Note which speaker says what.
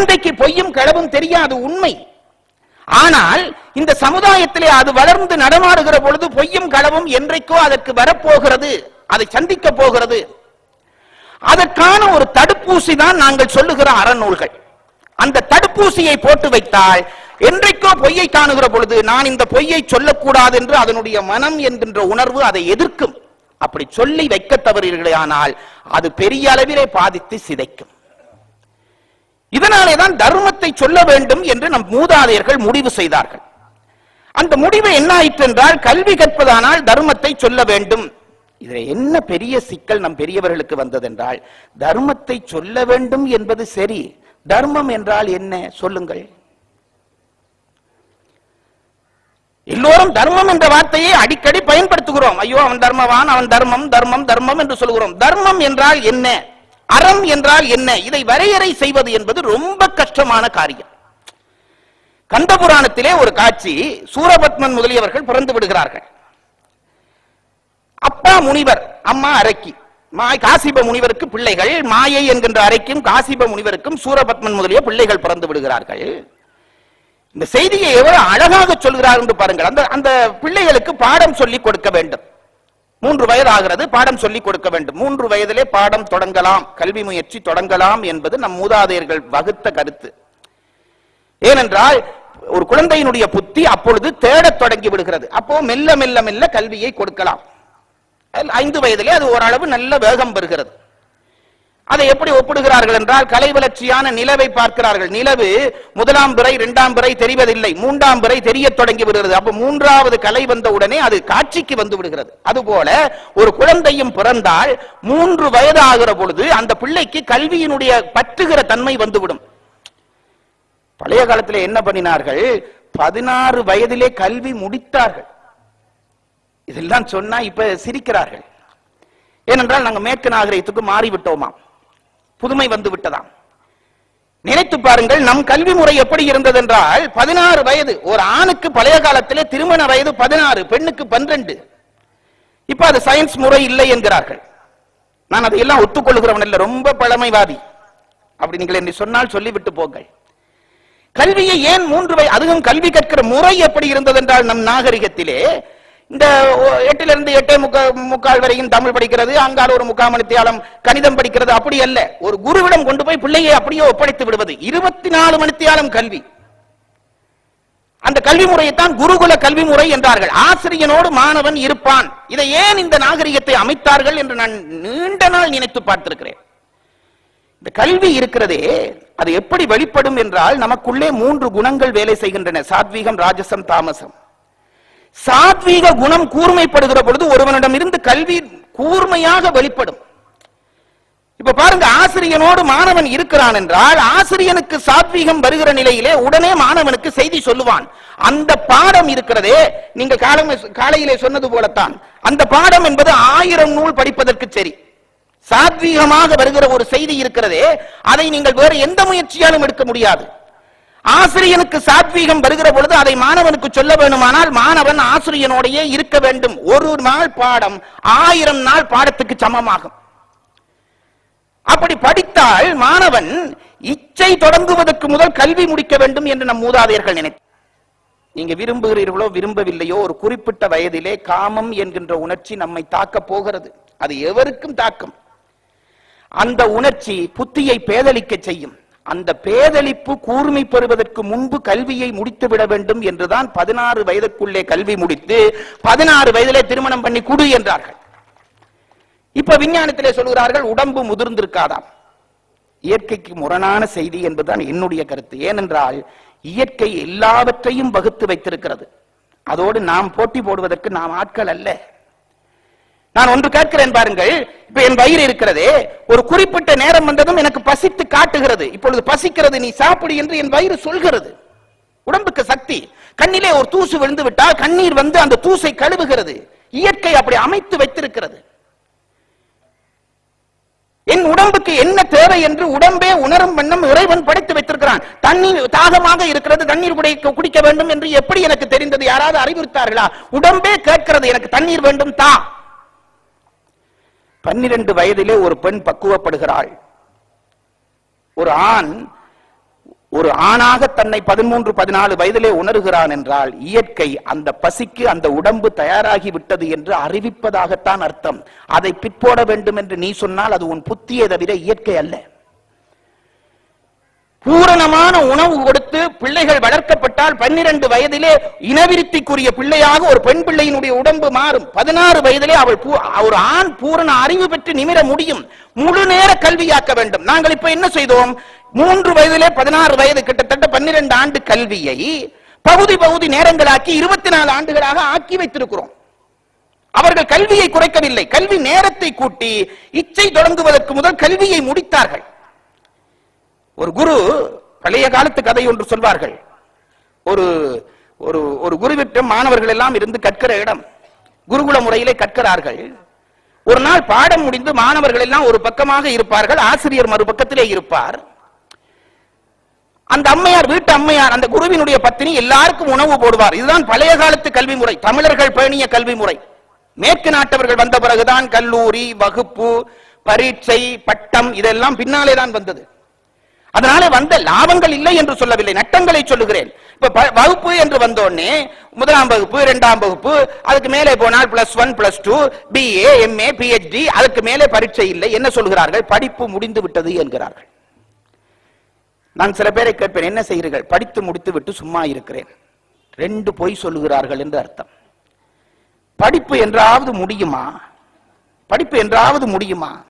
Speaker 1: குழந்தைக்கு பொய்யும் களவும் தெரியாது உண்மை ஆனால் இந்த சமுதாயத்திலே அது வளர்ந்து நடமாடுகிற பொழுது பொய்யும் களவும் என்றைக்கோ அதற்கு வரப்போகிறது அதை சந்திக்க போகிறது அதற்கான ஒரு தடுப்பூசி தான் நாங்கள் சொல்லுகிற அறநூல்கள் அந்த தடுப்பூசியை போட்டு வைத்தால் என்றைக்கோ பொய்யை காணுகிற பொழுது நான் இந்த பொய்யை சொல்லக்கூடாது என்று அதனுடைய மனம் என்கின்ற உணர்வு அதை எதிர்க்கும் அப்படி சொல்லி வைக்க தவறீர்களே ஆனால் அது பெரிய அளவிலே பாதித்து சிதைக்கும் இதனாலே தான் தர்மத்தை சொல்ல வேண்டும் என்று நம் மூதாதையர்கள் முடிவு செய்தார்கள் அந்த முடிவு என்ன ஆயிற்று என்றால் கல்வி கற்பதானால் தர்மத்தை சொல்ல வேண்டும் இதுல என்ன பெரிய சிக்கல் நம் பெரியவர்களுக்கு வந்ததென்றால் தர்மத்தை சொல்ல வேண்டும் என்பது சரி தர்மம் என்றால் என்ன சொல்லுங்கள் எல்லோரும் தர்மம் என்ற வார்த்தையை அடிக்கடி பயன்படுத்துகிறோம் ஐயோ அவன் தர்மவான் அவன் தர்மம் தர்மம் தர்மம் என்று சொல்கிறோம் தர்மம் என்றால் என்ன அறம் என்றால் என்ன இதை வரையறை செய்வது என்பது ரொம்ப கஷ்டமான காரியம் கந்த புராணத்திலே ஒரு காட்சி சூரபத்மன் முதலியவர்கள் பிறந்து விடுகிறார்கள் அப்பா முனிவர் அம்மா அரக்கி மாய் காசிப முனிவருக்கு பிள்ளைகள் மாயை என்கின்ற அரைக்கும் காசிப முனிவருக்கும் சூரபத்மன் முதலிய பிள்ளைகள் பிறந்து விடுகிறார்கள் இந்த செய்தியை எவ்வளவு அழகாக சொல்கிறார் என்று பாருங்கள் அந்த அந்த பிள்ளைகளுக்கு பாடம் சொல்லி கொடுக்க வேண்டும் மூன்று வயது ஆகிறது பாடம் சொல்லி கொடுக்க வேண்டும் மூன்று வயதிலே பாடம் தொடங்கலாம் கல்வி முயற்சி தொடங்கலாம் என்பது நம் மூதாதையர்கள் வகுத்த கருத்து ஏனென்றால் ஒரு குழந்தையினுடைய புத்தி அப்பொழுது தேடத் தொடங்கி விடுகிறது அப்போ மெல்ல மெல்ல மெல்ல கல்வியை கொடுக்கலாம் அதில் ஐந்து வயதிலே அது ஓரளவு நல்ல வேகம் பெறுகிறது அதை எப்படி ஒப்பிடுகிறார்கள் என்றால் கலை வளர்ச்சியான நிலவை பார்க்கிறார்கள் நிலவு முதலாம் பிறை இரண்டாம் பிறை தெரிவதில்லை மூன்றாம் பிறை தெரியத் தொடங்கி விடுகிறது அப்ப மூன்றாவது கலை வந்த உடனே அது காட்சிக்கு வந்து விடுகிறது அதுபோல ஒரு குழந்தையும் பிறந்தால் மூன்று வயது ஆகிற பொழுது அந்த பிள்ளைக்கு கல்வியினுடைய பற்றுகிற தன்மை வந்துவிடும் பழைய காலத்துல என்ன பண்ணினார்கள் பதினாறு வயதிலே கல்வி முடித்தார்கள் இதெல்லாம் சொன்னா இப்ப சிரிக்கிறார்கள் ஏனென்றால் நாங்க மேற்கு நாகரிகத்துக்கு மாறிவிட்டோமா புதுமை வந்து விட்டதாம் நினைத்து பாருங்கள் நம் கல்வி முறை எப்படி இருந்தது என்றால் பதினாறு வயது ஒரு ஆணுக்கு பழைய காலத்திலே திருமண வயது பதினாறு பெண்ணுக்கு பன்னிரண்டு இப்ப அது சயின்ஸ் முறை இல்லை என்கிறார்கள் நான் அதையெல்லாம் ஒத்துக்கொள்கிறவன் இல்ல ரொம்ப பழமைவாதி அப்படி நீங்கள் என்னை சொன்னால் சொல்லிவிட்டு போங்கள் கல்வியை ஏன் மூன்று வய அதுவும் கல்வி கற்கிற முறை எப்படி இருந்தது என்றால் நம் நாகரிகத்திலே இந்த ஒ- எட்டிலிருந்து எட்டே முக்கா முக்கால் வரையும் தமிழ் படிக்கிறது அங்கால ஒரு முக்கால் மணித்தியாலம் கணிதம் படிக்கிறது அப்படி அல்ல ஒரு குருவிடம் கொண்டு போய் பிள்ளையை அப்படியே ஒப்படைத்து விடுவது இருபத்தி நாலு மணித்தியாலம் கல்வி அந்த கல்வி முறையைத்தான் குருகுல கல்வி முறை என்றார்கள் ஆசிரியனோடு மாணவன் இருப்பான் இதை ஏன் இந்த நாகரிகத்தை அமைத்தார்கள் என்று நான் நீண்ட நாள் நினைத்து பார்த்திருக்கிறேன் இந்த கல்வி இருக்கிறதே அது எப்படி வெளிப்படும் என்றால் நமக்குள்ளே மூன்று குணங்கள் வேலை செய்கின்றன சாத்வீகம் ராஜசம் தாமசம் சாத்வீக குணம் கூர்மைப்படுகிற பொழுது ஒருவனிடம் இருந்து கல்வி கூர்மையாக வெளிப்படும் இப்ப பாருங்க ஆசிரியனோடு மாணவன் இருக்கிறான் என்றால் ஆசிரியனுக்கு சாத்வீகம் வருகிற நிலையிலே உடனே மாணவனுக்கு செய்தி சொல்லுவான் அந்த பாடம் இருக்கிறதே நீங்க காலம் காலையிலே சொன்னது போலத்தான் அந்த பாடம் என்பது ஆயிரம் நூல் படிப்பதற்கு சரி சாத்வீகமாக வருகிற ஒரு செய்தி இருக்கிறதே அதை நீங்கள் வேறு எந்த முயற்சியாலும் எடுக்க முடியாது ஆசிரியனுக்கு சாத்வீகம் வருகிற பொழுது அதை மாணவனுக்கு சொல்ல வேண்டுமானால் மாணவன் ஆசிரியனோடையே இருக்க வேண்டும் ஒரு நாள் பாடம் ஆயிரம் நாள் பாடத்துக்கு சமமாகும் அப்படி படித்தால் மாணவன் இச்சை தொடங்குவதற்கு முதல் கல்வி முடிக்க வேண்டும் என்று நம் மூதாதையர்கள் நினைத்தார் நீங்க விரும்புகிறீர்களோ விரும்பவில்லையோ ஒரு குறிப்பிட்ட வயதிலே காமம் என்கின்ற உணர்ச்சி நம்மை தாக்க போகிறது அது எவருக்கும் தாக்கும் அந்த உணர்ச்சி புத்தியை பேதலிக்க செய்யும் அந்த பேதலிப்பு கூர்மை பெறுவதற்கு முன்பு கல்வியை முடித்து விட வேண்டும் என்றுதான் பதினாறு வயதுக்குள்ளே கல்வி முடித்து பதினாறு வயதிலே திருமணம் பண்ணி குடு என்றார்கள் இப்ப விஞ்ஞானத்திலே சொல்கிறார்கள் உடம்பு முதிர்ந்திருக்காதாம் இயற்கைக்கு முரணான செய்தி என்பதுதான் என்னுடைய கருத்து ஏனென்றால் இயற்கை எல்லாவற்றையும் வகுத்து வைத்திருக்கிறது அதோடு நாம் போட்டி போடுவதற்கு நாம் ஆட்கள் அல்ல நான் ஒன்று கேட்கிறேன் பாருங்கள் இப்ப என் வயிறு இருக்கிறதே ஒரு குறிப்பிட்ட நேரம் வந்ததும் எனக்கு பசித்து காட்டுகிறது இப்பொழுது பசிக்கிறது நீ சாப்பிடு என்று என் வயிறு சொல்கிறது உடம்புக்கு சக்தி கண்ணிலே ஒரு தூசு விழுந்து விட்டால் கண்ணீர் வந்து அந்த தூசை கழுவுகிறது இயற்கை அப்படி அமைத்து வைத்திருக்கிறது என் உடம்புக்கு என்ன தேவை என்று உடம்பே உணரும் வண்ணம் இறைவன் படைத்து வைத்திருக்கிறான் தண்ணீர் தாகமாக இருக்கிறது தண்ணீர் குடிக்க குடிக்க வேண்டும் என்று எப்படி எனக்கு தெரிந்தது யாராவது அறிவுறுத்தார்களா உடம்பே கேட்கிறது எனக்கு தண்ணீர் வேண்டும் தா பன்னிரண்டு வயதிலே ஒரு பெண் பக்குவப்படுகிறாள் ஒரு ஆண் ஒரு ஆணாக தன்னை பதிமூன்று பதினாலு வயதிலே உணர்கிறான் என்றால் இயற்கை அந்த பசிக்கு அந்த உடம்பு தயாராகி விட்டது என்று அறிவிப்பதாகத்தான் அர்த்தம் அதை பிற்போட வேண்டும் என்று நீ சொன்னால் அது உன் புத்தியே தவிர இயற்கை அல்ல பூரணமான உணவு கொடுத்து பிள்ளைகள் வளர்க்கப்பட்டால் பன்னிரண்டு வயதிலே இனவிருத்திக்குரிய பிள்ளையாக ஒரு பெண் பிள்ளையினுடைய உடம்பு மாறும் பதினாறு வயதிலே அவள் பூ- ஒரு ஆண் பூரண அறிவு பெற்று நிமிர முடியும் முழு நேர கல்வியாக்க வேண்டும் நாங்கள் இப்ப என்ன செய்தோம் மூன்று வயதிலே பதினாறு வயது கிட்டத்தட்ட பன்னிரண்டு ஆண்டு கல்வியை பகுதி பகுதி நேரங்களாக்கி இருபத்தி நாலு ஆண்டுகளாக ஆக்கி வைத்திருக்கிறோம் அவர்கள் கல்வியை குறைக்கவில்லை கல்வி நேரத்தை கூட்டி இச்சை தொடங்குவதற்கு முதல் கல்வியை முடித்தார்கள் ஒரு குரு பழைய காலத்து கதை ஒன்று சொல்வார்கள் ஒரு ஒரு ஒரு குருவிட்டம் மாணவர்கள் எல்லாம் இருந்து கற்கிற இடம் குருகுல முறையிலே கற்கிறார்கள் ஒரு நாள் பாடம் முடிந்து மாணவர்கள் எல்லாம் ஒரு பக்கமாக இருப்பார்கள் ஆசிரியர் மறுபக்கத்திலே இருப்பார் அந்த அம்மையார் வீட்டு அம்மையார் அந்த குருவினுடைய பத்தினி எல்லாருக்கும் உணவு போடுவார் இதுதான் பழைய காலத்து கல்வி முறை தமிழர்கள் பேணிய கல்வி முறை மேற்கு நாட்டவர்கள் வந்த பிறகுதான் கல்லூரி வகுப்பு பரீட்சை பட்டம் இதெல்லாம் பின்னாலே தான் வந்தது அதனால வந்த லாபங்கள் இல்லை என்று சொல்லவில்லை நட்டங்களை சொல்லுகிறேன் இப்ப ப- வகுப்பு என்று வந்தோடனே முதலாம் வகுப்பு இரண்டாம் வகுப்பு அதுக்கு மேலே போனால் plus one plus two BA MA PhD அதுக்கு மேலே பரீட்சை இல்லை என்ன சொல்கிறார்கள் படிப்பு முடிந்து விட்டது என்கிறார்கள் நான் சில பேரை கேட்பேன் என்ன செய்கிறீர்கள் படித்து முடித்து விட்டு சும்மா இருக்கிறேன் ரெண்டு பொய் சொல்லுகிறார்கள் என்று அர்த்தம் படிப்பு என்றாவது முடியுமா படிப்பு என்றாவது முடியுமா